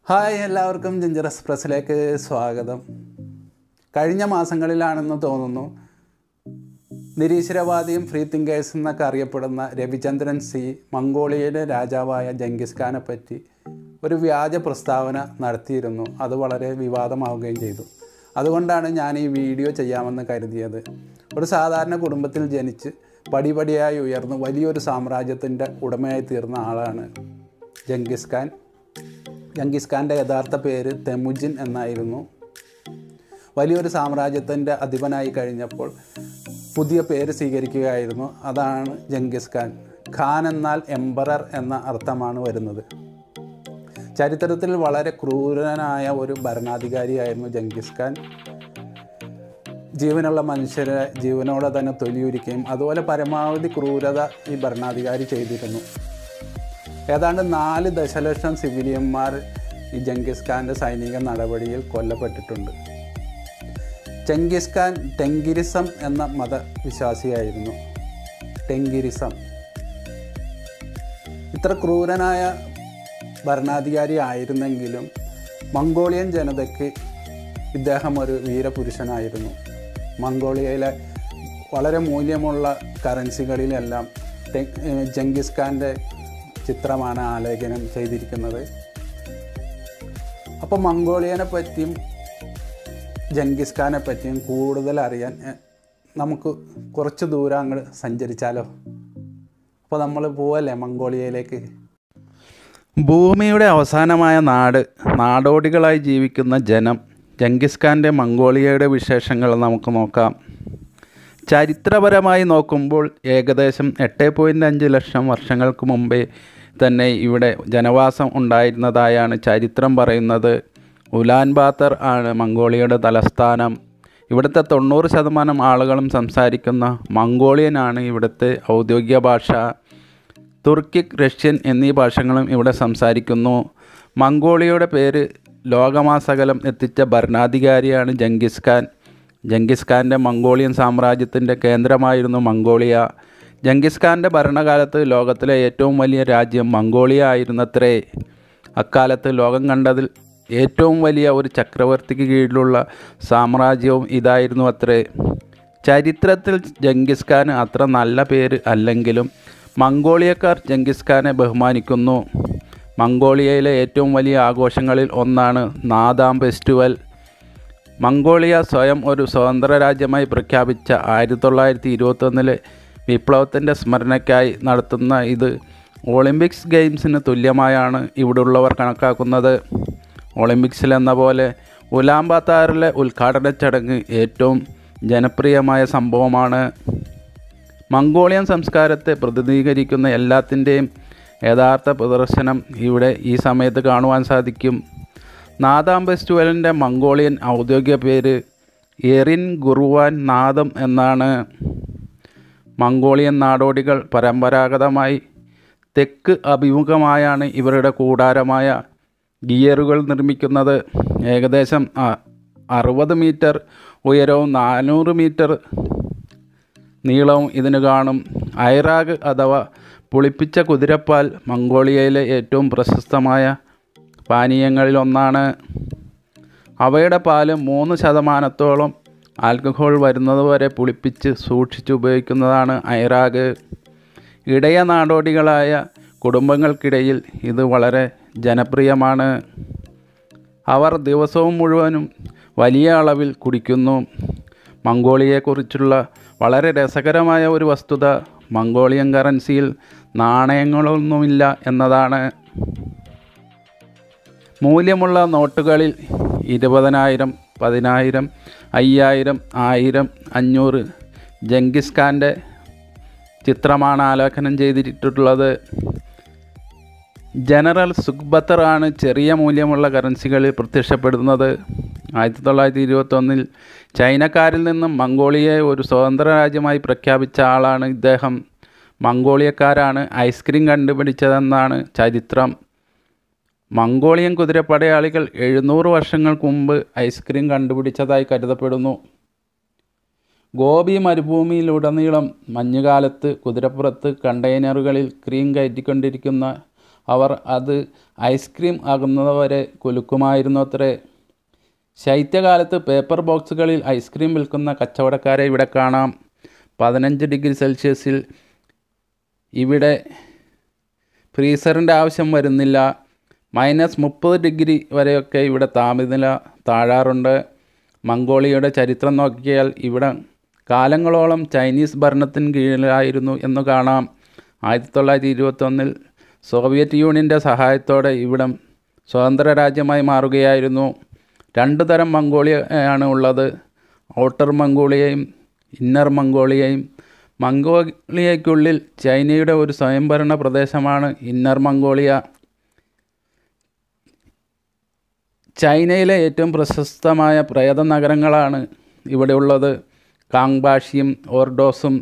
hi എല്ലാവർക്കും ginger എക്സ്പ്രസ്സിലേക്ക് സ്വാഗതം കഴിഞ്ഞ മാസങ്ങളിലാണെന്ന് തോന്നുന്നു നിരീശ്വരവാദിയും ഫ്രീ തിങ്കേഴ്സ് എന്നൊക്കെ അറിയപ്പെടുന്ന രവിചന്ദ്രൻ സി മംഗോളിയയിലെ രാജാവായ ജംഗിസ് ഖാനെ പറ്റി ഒരു വ്യാജ പ്രസ്താവന നടത്തിയിരുന്നു അത് വളരെ വിവാദമാവുകയും ചെയ്തു അതുകൊണ്ടാണ് ഞാൻ ഈ വീഡിയോ ചെയ്യാമെന്ന് കരുതിയത് ഒരു സാധാരണ കുടുംബത്തിൽ ജനിച്ച് പടിപടിയായി ഉയർന്ന് വലിയൊരു സാമ്രാജ്യത്തിൻ്റെ ഉടമയായി തീർന്ന ആളാണ് ജംഗിസ് ഖാൻ ജംഗിസ് ഖാൻ്റെ യഥാർത്ഥ പേര് തെമുജിൻ എന്നായിരുന്നു വലിയൊരു സാമ്രാജ്യത്തിൻ്റെ അധിപനായി കഴിഞ്ഞപ്പോൾ പുതിയ പേര് സ്വീകരിക്കുകയായിരുന്നു അതാണ് ജംഗിസ് ഖാൻ ഖാൻ എന്നാൽ എംബറർ എന്ന അർത്ഥമാണ് വരുന്നത് ചരിത്രത്തിൽ വളരെ ക്രൂരനായ ഒരു ഭരണാധികാരിയായിരുന്നു ജംഗിസ് ഖാൻ ജീവനുള്ള മനുഷ്യരെ ജീവനോടെ തന്നെ തൊലിയുരിക്കുകയും അതുപോലെ പരമാവധി ക്രൂരത ഈ ഭരണാധികാരി ചെയ്തിരുന്നു ഏതാണ്ട് നാല് ദശലക്ഷം സിവിലിയന്മാർ ഈ ജംഗിസ് ഖാൻ്റെ സൈനിക നടപടിയിൽ കൊല്ലപ്പെട്ടിട്ടുണ്ട് ചെങ്കിസ് ഖാൻ ടെങ്കിരിസം എന്ന മതവിശ്വാസിയായിരുന്നു ടെങ്കിരിസം ഇത്ര ക്രൂരനായ ഭരണാധികാരി ആയിരുന്നെങ്കിലും മംഗോളിയൻ ജനതയ്ക്ക് ഇദ്ദേഹം ഒരു വീരപുരുഷനായിരുന്നു മംഗോളിയയിലെ വളരെ മൂല്യമുള്ള കറൻസികളിലെല്ലാം ടെ- ഏഹ് ജംഗിസ് ഖാൻ്റെ ചിത്രമാണ് ആലേഖനം ചെയ്തിരിക്കുന്നത് അപ്പോൾ മംഗോളിയനെ പറ്റിയും ജംഗിസ് ഖാനെ പറ്റിയും കൂടുതൽ അറിയാൻ എ, നമുക്ക് കുറച്ച് ദൂരം അങ്ങോട്ട് സഞ്ചരിച്ചാലോ അപ്പോൾ നമ്മൾ പോവല്ലേ മംഗോളിയയിലേക്ക് ഭൂമിയുടെ അവസാനമായ നാട് നാടോടികളായി ജീവിക്കുന്ന ജനം ജംഗിസ് ഖാൻ്റെ മംഗോളിയയുടെ വിശേഷങ്ങൾ നമുക്ക് നോക്കാം ചരിത്രപരമായി നോക്കുമ്പോൾ ഏകദേശം എട്ട് പോയിൻറ്റ് അഞ്ച് ലക്ഷം വർഷങ്ങൾക്ക് മുമ്പേ തന്നെ ഇവിടെ ജനവാസം ഉണ്ടായിരുന്നതായാണ് ചരിത്രം പറയുന്നത് ഉലാൻ ബാത്തർ ആണ് മംഗോളിയയുടെ തലസ്ഥാനം ഇവിടുത്തെ തൊണ്ണൂറ് ശതമാനം ആളുകളും സംസാരിക്കുന്ന മംഗോളിയനാണ് ഇവിടുത്തെ ഔദ്യോഗിക ഭാഷ തുർക്കിക് റഷ്യൻ എന്നീ ഭാഷകളും ഇവിടെ സംസാരിക്കുന്നു മംഗോളിയയുടെ പേര് ലോകമാസകലം എത്തിച്ച ഭരണാധികാരിയാണ് ജംഗിസ് ഖാൻ ജംഗിസ് ഖാൻ്റെ മംഗോളിയൻ സാമ്രാജ്യത്തിൻ്റെ കേന്ദ്രമായിരുന്നു മംഗോളിയ ജംഗിസ് ഖാൻ്റെ ഭരണകാലത്ത് ലോകത്തിലെ ഏറ്റവും വലിയ രാജ്യം മംഗോളിയ ആയിരുന്നത്രേ അക്കാലത്ത് ലോകം കണ്ടതിൽ ഏറ്റവും വലിയ ഒരു ചക്രവർത്തിക്ക് കീഴിലുള്ള സാമ്രാജ്യവും ഇതായിരുന്നു അത്രേ ചരിത്രത്തിൽ ജംഗിസ് ഖാന് അത്ര നല്ല പേര് അല്ലെങ്കിലും മംഗോളിയക്കാർ ജംഗിസ് ഖാനെ ബഹുമാനിക്കുന്നു മംഗോളിയയിലെ ഏറ്റവും വലിയ ആഘോഷങ്ങളിൽ ഒന്നാണ് നാദാം ഫെസ്റ്റിവൽ മംഗോളിയ സ്വയം ഒരു സ്വതന്ത്ര രാജ്യമായി പ്രഖ്യാപിച്ച ആയിരത്തി തൊള്ളായിരത്തി ഇരുപത്തൊന്നിലെ വിപ്ലവത്തിൻ്റെ സ്മരണയ്ക്കായി നടത്തുന്ന ഇത് ഒളിമ്പിക്സ് ഗെയിംസിന് തുല്യമായാണ് ഇവിടെയുള്ളവർ കണക്കാക്കുന്നത് ഒളിമ്പിക്സിലെന്ന പോലെ ഉലാംബാത്താറിലെ ഉദ്ഘാടന ചടങ്ങ് ഏറ്റവും ജനപ്രിയമായ സംഭവമാണ് മംഗോളിയൻ സംസ്കാരത്തെ പ്രതിനിധീകരിക്കുന്ന എല്ലാത്തിൻ്റെയും യഥാർത്ഥ പ്രദർശനം ഇവിടെ ഈ സമയത്ത് കാണുവാൻ സാധിക്കും നാദാം ഫെസ്റ്റിവലിൻ്റെ മംഗോളിയൻ ഔദ്യോഗിക പേര് എറിൻ ഗുറുവാൻ നാദം എന്നാണ് മംഗോളിയൻ നാടോടികൾ പരമ്പരാഗതമായി തെക്ക് അഭിമുഖമായാണ് ഇവരുടെ കൂടാരമായ ഗിയറുകൾ നിർമ്മിക്കുന്നത് ഏകദേശം അ- അറുപത് മീറ്റർ ഉയരവും നാനൂറ് മീറ്റർ നീളവും ഇതിന് കാണും ഐറാഗ് അഥവാ പുളിപ്പിച്ച കുതിരപ്പാൽ മംഗോളിയയിലെ ഏറ്റവും പ്രശസ്തമായ പാനീയങ്ങളിലൊന്നാണ് അവയുടെ പാല് മൂന്ന് ശതമാനത്തോളം ആൽക്കഹോൾ വരുന്നതുവരെ പുളിപ്പിച്ച് സൂക്ഷിച്ച് ഉപയോഗിക്കുന്നതാണ് ഐറാഗ് ഇടയ നാടോടികളായ കുടുംബങ്ങൾക്കിടയിൽ ഇത് വളരെ ജനപ്രിയമാണ് അവർ ദിവസവും മുഴുവനും വലിയ അളവിൽ കുടിക്കുന്നു മംഗോളിയയെക്കുറിച്ചുള്ള വളരെ രസകരമായ ഒരു വസ്തുത മംഗോളിയൻ കറൻസിയിൽ നാണയങ്ങളൊന്നുമില്ല എന്നതാണ് മൂല്യമുള്ള നോട്ടുകളിൽ ഇരുപതിനായിരം പതിനായിരം അയ്യായിരം ആയിരം അഞ്ഞൂറ് ജംഗിസ് ഖാൻ്റെ ചിത്രമാണ് ആലേഖനം ചെയ്തിട്ടുള്ളത് ജനറൽ സുഖ്ബത്തർ ആണ് ചെറിയ മൂല്യമുള്ള കറൻസികളിൽ പ്രത്യക്ഷപ്പെടുന്നത് ആയിരത്തി തൊള്ളായിരത്തി ഇരുപത്തൊന്നിൽ ചൈനക്കാരിൽ നിന്നും മംഗോളിയയെ ഒരു സ്വതന്ത്ര രാജ്യമായി പ്രഖ്യാപിച്ച ആളാണ് ഇദ്ദേഹം മംഗോളിയക്കാരാണ് ഐസ്ക്രീം കണ്ടുപിടിച്ചതെന്നാണ് ചരിത്രം മംഗോളിയൻ കുതിരപ്പടയാളികൾ എഴുന്നൂറ് വർഷങ്ങൾക്ക് മുമ്പ് ഐസ്ക്രീം കണ്ടുപിടിച്ചതായി കരുതപ്പെടുന്നു ഗോപി മരുഭൂമിയിലുടനീളം മഞ്ഞുകാലത്ത് കുതിരപ്പുറത്ത് കണ്ടെയ്നറുകളിൽ ക്രീം കയറ്റിക്കൊണ്ടിരിക്കുന്ന അവർ അത് ഐസ്ക്രീം ആകുന്നതുവരെ കുലുക്കുമായിരുന്നു അത്രേ ശൈത്യകാലത്ത് പേപ്പർ ബോക്സുകളിൽ ഐസ്ക്രീം വിൽക്കുന്ന കച്ചവടക്കാരെ ഇവിടെ കാണാം പതിനഞ്ച് ഡിഗ്രി സെൽഷ്യസിൽ ഇവിടെ ഫ്രീസറിൻ്റെ ആവശ്യം വരുന്നില്ല മൈനസ് മുപ്പത് ഡിഗ്രി വരെയൊക്കെ ഇവിടെ താപനില താഴാറുണ്ട് മംഗോളിയയുടെ ചരിത്രം നോക്കിയാൽ ഇവിടെ കാലങ്ങളോളം ചൈനീസ് ഭരണത്തിന് കീഴിലായിരുന്നു എന്ന് കാണാം ആയിരത്തി തൊള്ളായിരത്തി ഇരുപത്തൊന്നിൽ സോവിയറ്റ് യൂണിയൻ്റെ സഹായത്തോടെ ഇവിടം സ്വതന്ത്ര രാജ്യമായി മാറുകയായിരുന്നു രണ്ട് തരം മംഗോളിയയാണ് ഉള്ളത് ഔട്ടർ മംഗോളിയയും ഇന്നർ മംഗോളിയയും മംഗോളിയയ്ക്കുള്ളിൽ ചൈനയുടെ ഒരു സ്വയംഭരണ പ്രദേശമാണ് ഇന്നർ മംഗോളിയ ചൈനയിലെ ഏറ്റവും പ്രശസ്തമായ പ്രേത നഗരങ്ങളാണ് ഇവിടെ ഉള്ളത് കാങ്ബാഷിയും ഓർഡോസും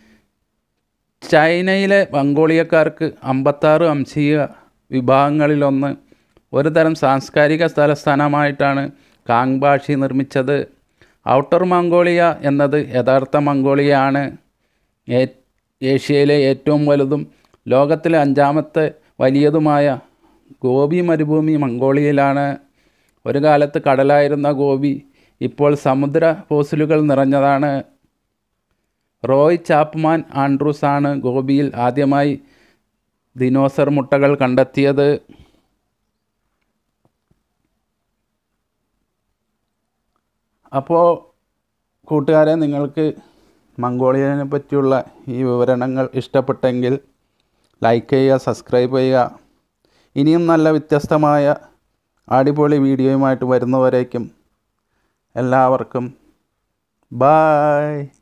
ചൈനയിലെ മംഗോളിയക്കാർക്ക് അമ്പത്താറ് വംശീയ വിഭാഗങ്ങളിലൊന്ന് ഒരു തരം സാംസ്കാരിക തലസ്ഥാനമായിട്ടാണ് കാങ്ബാഷി നിർമ്മിച്ചത് ഔട്ടർ മംഗോളിയ എന്നത് യഥാർത്ഥ മംഗോളിയയാണ് ഏ- ഏഷ്യയിലെ ഏറ്റവും വലുതും ലോകത്തിലെ അഞ്ചാമത്തെ വലിയതുമായ ഗോബി മരുഭൂമി മംഗോളിയയിലാണ് ഒരു കാലത്ത് കടലായിരുന്ന ഗോബി ഇപ്പോൾ സമുദ്ര ഫോസിലുകൾ നിറഞ്ഞതാണ് റോയ് ചാപ്മാൻ ആൻഡ്രൂസ് ആണ് ഗോപിയിൽ ആദ്യമായി ദിനോസർ മുട്ടകൾ കണ്ടെത്തിയത് അപ്പോൾ കൂട്ടുകാരെ നിങ്ങൾക്ക് മംഗോളിയനെ പറ്റിയുള്ള ഈ വിവരണങ്ങൾ ഇഷ്ടപ്പെട്ടെങ്കിൽ ലൈക്ക് ചെയ്യുക സബ്സ്ക്രൈബ് ചെയ്യുക ഇനിയും നല്ല വ്യത്യസ്തമായ അടിപൊളി വീഡിയോയുമായിട്ട് വരുന്നവരേക്കും എല്ലാവർക്കും ബായ്